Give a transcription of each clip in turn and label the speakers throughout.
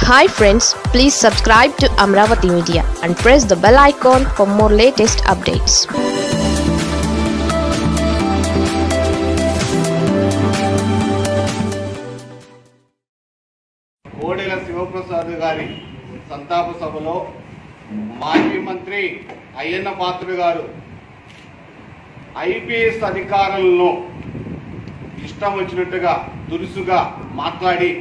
Speaker 1: hi friends please subscribe to Amaravati media and press the bell icon for more latest updates
Speaker 2: Kodela Sivaprasad గారి సంతాప సభలో మాజీ మంత్రి అయ్యన్న పాత్రుడు గారు ఐపీఎస్ అధికారులను ఇష్టం వచ్చినట్టుగా దురుసుగా మాట్లాడి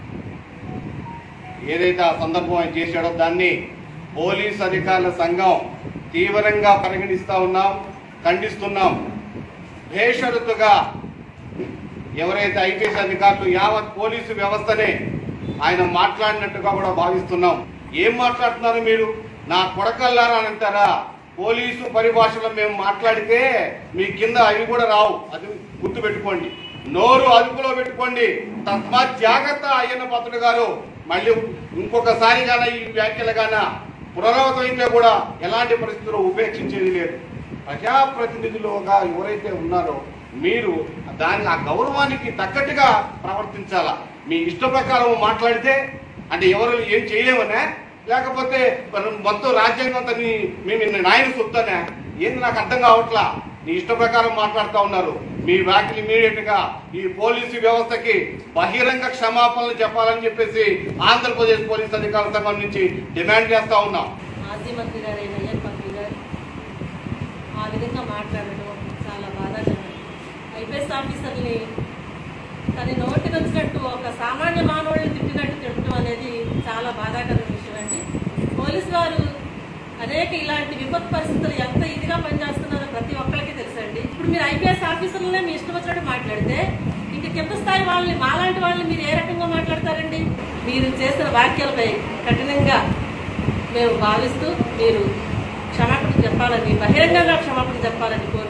Speaker 2: ఏదైతే ఆ సందర్భం ఆయన చేశాడో దాన్ని పోలీస్ అధికారుల సంఘం తీవ్రంగా పరిగణిస్తా ఉన్నాం ఖండిస్తున్నాం భేషరతుగా ఎవరైతే ఐపీఎస్ అధికారులు యావత్ పోలీసు వ్యవస్థనే ఆయన మాట్లాడినట్టుగా కూడా భావిస్తున్నాం ఏం మాట్లాడుతున్నారు మీరు నా కొడకల్లారా అని అంటారా పోలీసు పరిభాషలో మేము మాట్లాడితే మీ కింద అవి కూడా రావు అది గుర్తు పెట్టుకోండి నోరు అదుపులో పెట్టుకోండి తస్మాత్ జాగ్రత్త అయ్యన్న పాత్రుడు గారు మళ్ళీ ఇంకొకసారి గాన ఈ వ్యాఖ్యలు గాన పునరావృతమైతే కూడా ఎలాంటి పరిస్థితుల్లో ఉపేక్షించేది లేదు ప్రజాప్రతినిధులుగా ఎవరైతే ఉన్నారో మీరు దాని ఆ గౌరవానికి తగ్గట్టుగా ప్రవర్తించాలా మీ ఇష్ట ప్రకారం మాట్లాడితే అంటే ఎవరు ఏం చేయలేమనే లేకపోతే మరి మొత్తం రాజ్యాంగం అంతా నీ మేము నాయన సొత్తనే ఏంది నాకు అర్థం కావట్లా నీ ఇష్ట ప్రకారం మాట్లాడుతూ ఉన్నారు మీ వ్యాఖ్యలు ఇమీడియట్ గా ఈ పోలీసు వ్యవస్థకి బహిరంగ క్షమాపణలు చెప్పాలని చెప్పేసి ఆంధ్రప్రదేశ్ పోలీస్ అధికారుల సంఘం నుంచి డిమాండ్ చేస్తా ఉన్నాం
Speaker 3: మాజీ మంత్రి గారు అయిన అయ్యన్ మంత్రి గారు ఆ విధంగా మాట్లాడడం చాలా బాధాకరం ఐపీఎస్ ఆఫీసర్ని తన నోటికి వచ్చినట్టు ఒక సామాన్య మానవుడిని తిట్టినట్టు తిట్టడం అనేది చాలా బాధాకరమైన విషయం అండి పోలీసు వారు అనేక ఇలాంటి విపత్తు పరిస్థితులు ఎంత ఇదిగా పనిచేస్తున్నారో ప్రతి ఒక్కరికి తెలుసండి ఇప్పుడు మీరు ఐపీఎస్ ఆఫీసర్లనే మీ ఇష్టం వచ్చినట్టు మాట్లాడితే ఇంక కింద స్థాయి వాళ్ళని మాలాంటి వాళ్ళని మీరు ఏ రకంగా మాట్లాడతారండి మీరు చేసిన వ్యాఖ్యలపై కఠినంగా మేము భావిస్తూ మీరు క్షమాపణ చెప్పాలని బహిరంగంగా క్షమాపణ చెప్పాలని కోరు